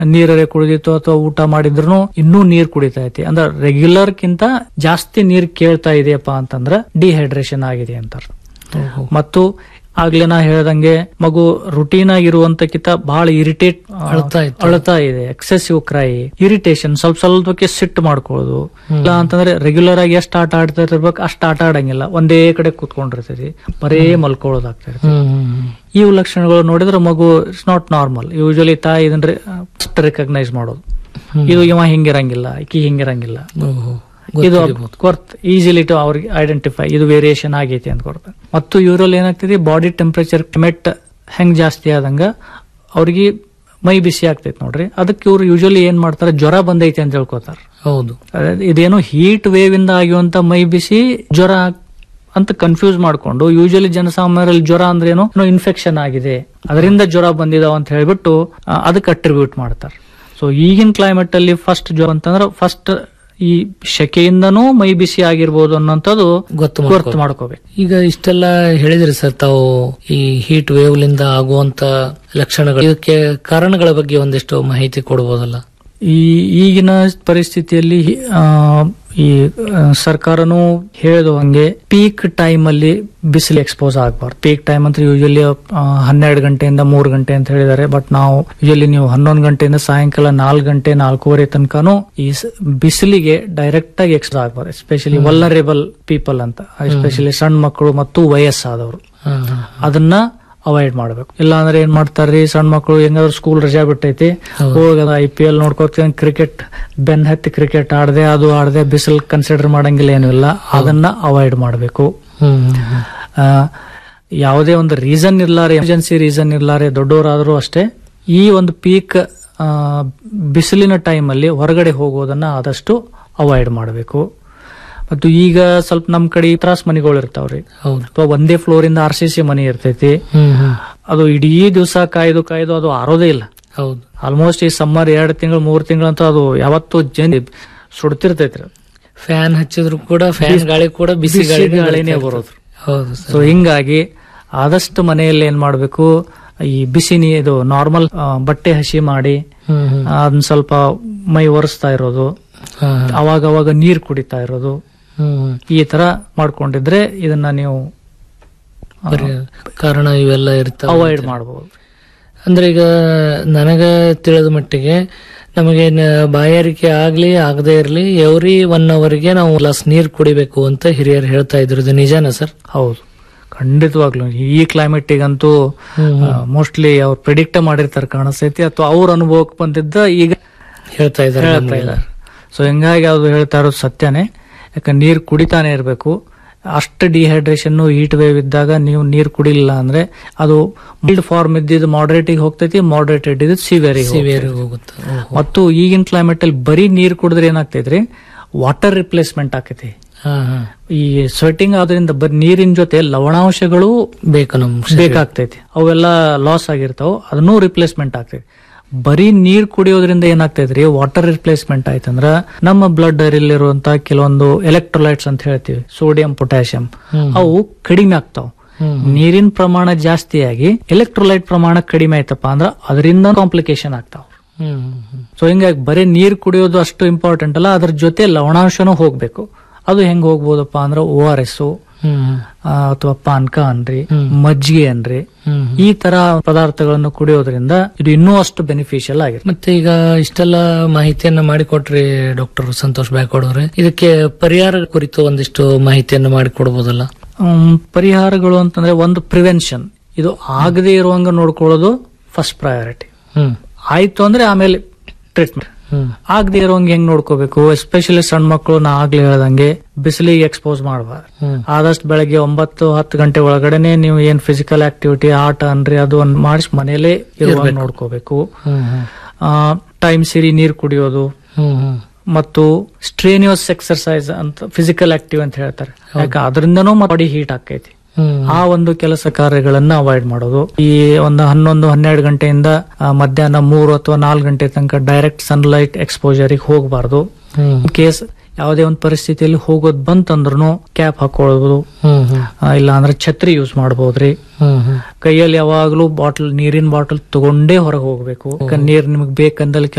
ನೀರರೆ ಕುಡಿದಿತ್ತು ಅಥವಾ ಊಟ ಮಾಡಿದ್ರು ಇನ್ನೂ ನೀರ್ ಕುಡಿತಾ ಐತಿ ಅಂದ್ರೆ ರೆಗ್ಯುಲರ್ ಕಿಂತ ಜಾಸ್ತಿ ನೀರ್ ಕೇಳ್ತಾ ಇದೆಯಪ್ಪ ಅಂತಂದ್ರ ಡಿಹೈಡ್ರೇಷನ್ ಆಗಿದೆ ಅಂತ ಅರ್ಥ. ಮತ್ತು ಆಗ್ಲೇ ನಾ ಹೇಳ್ದಂಗೆ ಮಗು ರುಟೀನ್ ಆಗಿರುವಂತಕ್ಕಿಂತ ಬಹಳ ಇರಿಟೇಟ್ ಅಳ್ತಾ ಇತ್ತು. ಅಳ್ತಾ ಇದೆ ಎಕ್ಸೆಸಿವ್ ಕ್ರೈ ಇರಿಟೇಷನ್ ಸ್ವಲ್ಪ ಸ್ವಲ್ಪಕ್ಕೆ ಸಿಟ್ಟು ಮಾಡ್ಕೊಳ್ಳೋದು ಇಲ್ಲ ಅಂತಂದ್ರೆ ರೆಗ್ಯುಲರ್ ಆಗಿ ಎಷ್ಟು ಆಟ ಆಡ್ತಾ ಇರ್ಬೇಕು ಅಷ್ಟು ಆಟ ಆಡಂಗಿಲ್ಲ ಒಂದೇ ಕಡೆ ಕೂತ್ಕೊಂಡಿರ್ತೈತಿ ಬರೇ ಮಲ್ಕೊಳ್ಳೋದಾಗ್ತಾ ಇರ್ತೈತಿ ಇವು ಲಕ್ಷಣಗಳು ನೋಡಿದ್ರೆ ಮಗು ಇಟ್ಸ್ ನಾಟ್ ನಾರ್ಮಲ್ ಯೂಶಲಿ ತಾಯಿ ಇದನ್ರಿ ಫಸ್ಟ್ ರೆಕಗ್ನೈಸ್ ಮಾಡೋದು ಇದು ಇವ ಹಿಂಗಿರಂಗಿಲ್ಲ ಈಕಿ ಹಿಂಗಿರಂಗಿಲ್ಲ ಇದು ಕೊರ್ತ್ ಈಸಿಲಿ ಟು ಅವ್ರಿಗೆ ಐಡೆಂಟಿಫೈ ಇದು ವೇರಿಯೇಷನ್ ಆಗೈತಿ ಅಂತ ಕೊಡ್ತಾರೆ ಮತ್ತು ಇವರಲ್ಲಿ ಏನಾಗ್ತದೆ ಬಾಡಿ ಟೆಂಪರೇಚರ್ ಕ್ಲೈಮೇಟ್ ಹೆಂಗ್ ಜಾಸ್ತಿ ಆದಂಗ ಅವ್ರಿಗೆ ಮೈ ಬಿಸಿ ಆಗ್ತೈತಿ ನೋಡ್ರಿ ಅದಕ್ಕೆ ಇವ್ರು ಯೂಶಲಿ ಏನ್ ಮಾಡ್ತಾರೆ ಜ್ವರ ಬಂದೈತಿ ಅಂತ ಹೇಳ್ಕೊತಾರ ಹೌದು ಇದೇನು ಹೀಟ್ ವೇವ್ ಇಂದ ಆಗಿರುವಂತ ಮೈ ಬಿಸಿ ಜ್ವರ ಅಂತ ಕನ್ಫ್ಯೂಸ್ ಮಾಡ್ಕೊಂಡು ಯೂಶಲಿ ಜನಸಾಮಾನ್ಯರಲ್ಲಿ ಜ್ವರ ಅಂದ್ರೆ ಏನು ಇನ್ಫೆಕ್ಷನ್ ಆಗಿದೆ ಅದರಿಂದ ಜ್ವರ ಬಂದಿದಾವ ಅಂತ ಹೇಳ್ಬಿಟ್ಟು ಆ, ಅದಕ್ಕೆ ಅಟ್ರಿಬ್ಯೂಟ್ ಮಾಡ್ತಾರೆ ಸೊ ಈಗಿನ ಕ್ಲೈಮೇಟ್ ಅಲ್ಲಿ ಫಸ್ಟ್ ಜ್ವರ ಅಂತಂದ್ರೆ ಫಸ್ಟ್ ಈ ಶೆಕೆಯಿಂದನೂ ಮೈ ಬಿಸಿ ಆಗಿರ್ಬೋದು ಅನ್ನೋಂಥದ್ದು ಗೊತ್ತು ಗೊತ್ತು ಮಾಡ್ಕೋಬೇಕು ಈಗ ಇಷ್ಟೆಲ್ಲ ಹೇಳಿದ್ರಿ ಸರ್ ತಾವು ಈ ಹೀಟ್ ವೇವ್ ಲಿಂದ ಆಗುವಂತ ಲಕ್ಷಣಗಳು ಇದಕ್ಕೆ ಕಾರಣಗಳ ಬಗ್ಗೆ ಒಂದಿಷ್ಟು ಮಾಹಿತಿ ಕೊಡಬಹುದಲ್ಲ ಈ ಈಗಿನ ಪರಿಸ್ಥಿತಿಯಲ್ಲಿ ಆ, ಈ ಆ, ಸರ್ಕಾರನು ಹೇಳಿದ ಹಂಗೆ ಪೀಕ್ ಟೈಮ್ ಅಲ್ಲಿ ಬಿಸಿಲು ಎಕ್ಸ್ಪೋಸ್ ಆಗಬಾರ್ದು ಪೀಕ್ ಟೈಮ್ ಅಂತ ಯೂಶಲಿ ಹನ್ನೆರಡು ಗಂಟೆಯಿಂದ ಮೂರು ಗಂಟೆ ಅಂತ ಹೇಳಿದ್ದಾರೆ ಬಟ್ ನಾವು ಯೂಶಲಿ ನೀವು ಹನ್ನೊಂದು ಗಂಟೆಯಿಂದ ಸಾಯಂಕಾಲ ನಾಲ್ಕು ಗಂಟೆ ನಾಲ್ಕೂವರೆ ತನಕನೂ ಈ ಸ- ಬಿಸಿಲಿಗೆ ಡೈರೆಕ್ಟ್ ಆಗಿ ಎಕ್ಸ್ಪೋಸ್ ಆಗಬಾರ್ದು ಎಸ್ಪೆಷಲಿ ವಲ್ಲರೇಬಲ್ ಪೀಪಲ್ ಅಂತ ಎಸ್ಪೆಷಲಿ ಸಣ್ಣ ಮಕ್ಕಳು ಮತ್ತು ವಯಸ್ಸಾದವರು ಅದನ್ನ ಅವಾಯ್ಡ್ ಮಾಡ್ಬೇಕು ಇಲ್ಲ ಅಂದ್ರೆ ಏನ್ ಮಾಡ್ತಾರ್ರಿ ಸಣ್ಣ ಮಕ್ಕಳು ಹೆಂಗಾದ್ರು ಸ್ಕೂಲ್ ರಜಾ ಬಿಟ್ಟೈತಿ ಹೋಗದ ಐ ಪಿ ಎಲ್ ನೋಡ್ಕೋತೀನಿ ಕ್ರಿಕೆಟ್ ಬೆನ್ ಹತ್ತಿ ಕ್ರಿಕೆಟ್ ಆಡದೆ ಅದು ಆಡದೆ ಬಿಸಿಲ್ ಕನ್ಸಿಡರ್ ಮಾಡಂಗಿಲ್ಲ ಏನೂ ಇಲ್ಲ ಅದನ್ನ ಅವಾಯ್ಡ್ ಮಾಡಬೇಕು ಆ, ಯಾವುದೇ ಒಂದು ರೀಸನ್ ಇರ್ಲಾರೆ ಎಮರ್ಜೆನ್ಸಿ ರೀಸನ್ ಇರ್ಲಾರೆ ದೊಡ್ಡವರಾದ್ರೂ ಅಷ್ಟೇ ಈ ಒಂದು ಪೀಕ್ ಬಿಸಿಲಿನ ಟೈಮಲ್ಲಿ ಹೊರಗಡೆ ಹೋಗೋದನ್ನ ಆದಷ್ಟು ಅವಾಯ್ಡ್ ಮಾಡಬೇಕು ಮತ್ತು ಈಗ ಸ್ವಲ್ಪ ನಮ್ ಕಡೆ ತ್ರಾಸ್ ಮನೆಗಳು ಇರ್ತಾವ್ರಿ ಹೌದು ಅಥವಾ ಒಂದೇ ಫ್ಲೋರ್ ಇಂದ ಆರ್ ಸಿ ಸಿ ಮನೆ ಇರ್ತೈತಿ ಅದು ಇಡೀ ದಿವಸ ಕಾಯ್ದು ಕಾಯ್ದು ಅದು ಆರೋದೇ ಇಲ್ಲ ಹೌದು ಆಲ್ಮೋಸ್ಟ್ ಈ ಸಮ್ಮರ್ ಎರಡು ತಿಂಗಳು ಮೂರು ತಿಂಗಳು ಅಂತ ಅದು ಯಾವತ್ತು ಜನ ಸುಡ್ತಿರ್ತೈತ್ರಿ ಫ್ಯಾನ್ ಹಚ್ಚಿದ್ರು ಕೂಡ ಫ್ಯಾನ್ ಗಾಳಿ ಕೂಡ ಬಿಸಿ ಬಿಸಿ ಗಾಳಿ ಗಾಳಿನೇ ಬರೋದು ಹೌದು ಸೊ ಹಿಂಗಾಗಿ ಆದಷ್ಟು ಮನೆಯಲ್ಲಿ ಏನ್ ಮಾಡ್ಬೇಕು ಈ ಬಿಸಿ ನೀ ಇದು ನಾರ್ಮಲ್ ಬಟ್ಟೆ ಹಸಿ ಮಾಡಿ ಹ್ಮ್ ಹ್ಮ್ ಅದನ್ನ ಸ್ವಲ್ಪ ಮೈ ಒರೆಸ್ತಾ ಇರೋದು ಹಾ, ಹಾ. ಅವಾಗ ಅವಾಗ ನೀರ್ ಕುಡಿತಾ ಇರೋದು ಹ್ಮ್ ಹ್ಮ್. ಈ ತರ ಮಾಡ್ಕೊಂಡಿದ್ರೆ ಇದನ್ನ ನೀವು ಬರೀ ಕಾರಣ ಇವೆಲ್ಲ ಇರ್ತಾವ ಅವಾಯ್ಡ್ ಮಾಡಬಹುದು ಅಂದ್ರೆ ಈಗ ನನಗ ತಿಳಿದ ಮಟ್ಟಿಗೆ ನಮಗೆ ನ- ಬಾಯಾರಿಕೆ ಆಗ್ಲಿ ಆಗದೆ ಇರ್ಲಿ ಎವ್ರಿ ಒನ್ ಅವರ್ಗೆ ನಾವು ಗ್ಲಾಸ್ ನೀರ್ ಕುಡಿಬೇಕು ಅಂತ ಹಿರಿಯರು ಹೇಳ್ತಾ ಇದ್ರು ಇದು ನಿಜಾನ ಸರ್ ಹೌದು ಖಂಡಿತವಾಗ್ಲು ಈ ಕ್ಲೈಮೇಟಿಗಂತೂ ಮೋಸ್ಟ್ಲಿ ಅವ್ರು ಪ್ರಿಡಿಕ್ಟ್ ಮಾಡಿರ್ತಾರೆ ಕಾಣಿಸ್ತೈತಿ ಅಥವಾ ಅವ್ರ ಅನುಭವಕ್ಕೆ ಬಂದಿದ್ದ ಈಗ ಹೇಳ್ತಾ ಇದ್ದಾರೆ ಹೇಳ್ತಾ ನಮ್ಗೆಲ್ಲ. ಇದ್ದಾರೆ ಸೊ ಹಿಂಗಾಗಿ ಅದು ಹೇಳ್ತಾ ಇರೋದು ಸತ್ಯನೇ ಯಾಕಂದ್ರೆ ನೀರು ಕುಡಿತಾನೆ ಇರಬೇಕು ಅಷ್ಟು ಡಿಹೈಡ್ರೇಷನ್ ಹೀಟ್ ವೇವ್ ಇದ್ದಾಗ ನೀವು ನೀರು ಕುಡಿಲಿಲ್ಲ ಅಂದ್ರೆ ಅದು ಮೈಲ್ಡ್ ಫಾರ್ಮ್ ಇದ್ದಿದ್ದು ಮಾಡರೇಟಿಗೆ ಹೋಗ್ತೈತಿ ಮಾಡರೇಟೆಡ್ ಇದ್ದು ಸಿವಿಯರಿಗೆ ಸಿವಿಯರ್ ಹೋಗುತ್ತೆ ಓಹೋ. ಮತ್ತು ಈಗಿನ ಕ್ಲೈಮೇಟ್ ಅಲ್ಲಿ ಬರೀ ನೀರು ಕುಡಿದ್ರೆ ಏನಾಗ್ತೈತ್ರಿ ವಾಟರ್ ರಿಪ್ಲೇಸ್ಮೆಂಟ್ ಆಕೈತಿ ಹಾ ಹಾ ಈ ಸ್ವೆಟಿಂಗ್ ಆದ್ರಿಂದ ಬರೀ ನೀರಿನ ಜೊತೆ ಲವಣಾಂಶಗಳು ಬೇಕು ನಮ್ ಬೇಕಾಗ್ತೈತಿ ಅವೆಲ್ಲ ಲಾಸ್ ಆಗಿರ್ತಾವ ಅದನ್ನೂ ರಿಪ್ಲೇಸ್ಮೆಂಟ್ ಆಗ್ತೈತಿ ಬರೀ ನೀರ್ ಕುಡಿಯೋದ್ರಿಂದ ಏನಾಗ್ತೈತ್ರಿ ವಾಟರ್ ರಿಪ್ಲೇಸ್ಮೆಂಟ್ ಆಯ್ತಂದ್ರ ನಮ್ಮ ಬ್ಲಡ್ ಇರುವಂತ ಕೆಲವೊಂದು ಎಲೆಕ್ಟ್ರೋಲೈಟ್ಸ್ ಅಂತ ಹೇಳ್ತೀವಿ ಸೋಡಿಯಂ ಪೊಟ್ಯಾಷಿಯಂ ಅವು ಕಡಿಮೆ ಆಗ್ತಾವ ನೀರಿನ ಪ್ರಮಾಣ ಜಾಸ್ತಿಯಾಗಿ ಎಲೆಕ್ಟ್ರೋಲೈಟ್ ಪ್ರಮಾಣ ಕಡಿಮೆ ಆಯ್ತಪ್ಪ ಅಂದ್ರ ಅದರಿಂದ ಕಾಂಪ್ಲಿಕೇಶನ್ ಆಗ್ತಾವ ಹ್ಮ್ ಹ್ಮ್ ಹ್ಮ್. ಸೊ ಹಿಂಗಾಗಿ ಬರೀ ನೀರ್ ಕುಡಿಯೋದು ಅಷ್ಟು ಇಂಪಾರ್ಟೆಂಟ್ ಅಲ್ಲ ಅದ್ರ ಜೊತೆ ಲವಣಾಂಶನೂ ಹೋಗ್ಬೇಕು ಅದು ಹೆಂಗ್ ಹೋಗ್ಬೋದಪ್ಪ ಅಂದ್ರ ಓ ಆರ್ ಎಸ್ ಹ್ಮ್ ಹ್ಮ್. ಅಥವಾ ಪಾನ್ಕ ಅನ್ರಿ ಮಜ್ಜಿಗೆ ಅನ್ರಿ ಹ್ಮ್. ಈ ತರ ಪದಾರ್ಥಗಳನ್ನು ಕುಡಿಯೋದ್ರಿಂದ ಇದು ಇನ್ನೂ ಅಷ್ಟು ಬೆನಿಫಿಷಿಯಲ್ ಆಗಿರುತ್ತೆ ಮತ್ತೆ ಈಗ ಇಷ್ಟೆಲ್ಲ ಮಾಹಿತಿಯನ್ನ ಮಾಡಿಕೊಟ್ರಿ ಡಾಕ್ಟರ್ ಸಂತೋಷ್ ಬ್ಯಾಕೋಡ್ ಅವ್ರೆ ಇದಕ್ಕೆ ಪರಿಹಾರ ಕುರಿತು ಒಂದಿಷ್ಟು ಮಾಹಿತಿಯನ್ನ ಮಾಡಿಕೊಡ್ಬೋದಲ್ಲ ಹ್ಮ್, ಪರಿಹಾರಗಳು ಅಂತಂದ್ರೆ ಒಂದು ಪ್ರಿವೆನ್ಷನ್ ಇದು ಆಗದೆ ಇರುವಂಗ ನೋಡ್ಕೊಳ್ಳೋದು ಫಸ್ಟ್ ಪ್ರಯಾರಿಟಿ ಹ್ಮ್ ಆಯ್ತು ಅಂದ್ರೆ ಆಮೇಲೆ ಟ್ರೀಟ್ಮೆಂಟ್ ಹ್ಮ್ ಆಗದೆ ಇರೋಂಗ್ ಹೆಂಗ್ ನೋಡ್ಕೋಬೇಕು ಎಸ್ಪೆಷಲಿ ಸಣ್ಣ ಮಕ್ಕಳು ನಾ ಆಗ್ಲೇ ಹೇಳ್ದಂಗೆ ಬಿಸಿಲಿಗೆ ಎಕ್ಸ್ಪೋಸ್ ಮಾಡಬಾರ್ದು ಹ್ಮ್ ಆದಷ್ಟು ಬೆಳಗ್ಗೆ ಒಂಬತ್ತು ಹತ್ತು ಗಂಟೆ ಒಳಗಡೆನೆ ನೀವು ಏನ್ ಫಿಸಿಕಲ್ ಆಕ್ಟಿವಿಟಿ ಆಟ ಅನ್ರಿ ಅದು ಒಂದು ಮಾಡಿಸಿ ಮನೇಲೆ ಇರುವಾಗ ನೋಡ್ಕೋಬೇಕು ಹ್ಮ್ ಹ್ಮ್ ಟೈಮ್ ಸಿರಿ ನೀರ್ ಕುಡಿಯೋದು ಹ್ಮ್ ಹ್ಮ್ ಮತ್ತು ಸ್ಟ್ರೇನಿಯಸ್ ಎಕ್ಸರ್ಸೈಸ್ ಅಂತ ಫಿಸಿಕಲ್ ಆಕ್ಟಿವ್ ಅಂತ ಹೇಳ್ತಾರೆ ಯಾಕೆ ಅದರಿಂದನೂ ಬಾಡಿ ಹೀಟ್ ಆಕೈತಿ ಹ್ಮ್ ಆ ಒಂದು ಕೆಲಸ ಕಾರ್ಯಗಳನ್ನ ಅವಾಯ್ಡ್ ಮಾಡೋದು ಈ ಒಂದು ಹನ್ನೊಂದು ಹನ್ನೆರಡು ಗಂಟೆಯಿಂದ ಆ, ಮಧ್ಯಾಹ್ನ ಮೂರು ಅಥವಾ ನಾಲ್ಕು ಗಂಟೆ ತನಕ ಡೈರೆಕ್ಟ್ ಸನ್ಲೈಟ್ ಎಕ್ಸ್ಪೋಜರಿಗೆ ಹೋಗಬಾರ್ದು ಹ್ಮ್ ಕೇಸ್ ಯಾವುದೇ ಒಂದು ಪರಿಸ್ಥಿತಿಯಲ್ಲಿ ಹೋಗೋದ್ ಬಂತಂದ್ರೂ ಕ್ಯಾಪ್ ಹಾಕೊಳ್ಳಬಹುದು ಹ್ಮ್ ಹ್ಮ್ ಇಲ್ಲ ಅಂದ್ರೆ ಛತ್ರಿ ಯೂಸ್ ಮಾಡಬಹುದ್ರಿ ಹ್ಮ್ ಹ್ಮ್ ಕೈಯಲ್ಲಿ ಯಾವಾಗಲೂ ಬಾಟಲ್ ನೀರಿನ ಬಾಟಲ್ ತಗೊಂಡೇ ಹೊರಗೆ ಹೋಗ್ಬೇಕು ಯಾಕಂದ್ರೆ ನೀರ್ ನಿಮಗೆ ಬೇಕಂದಲ್ಲಿ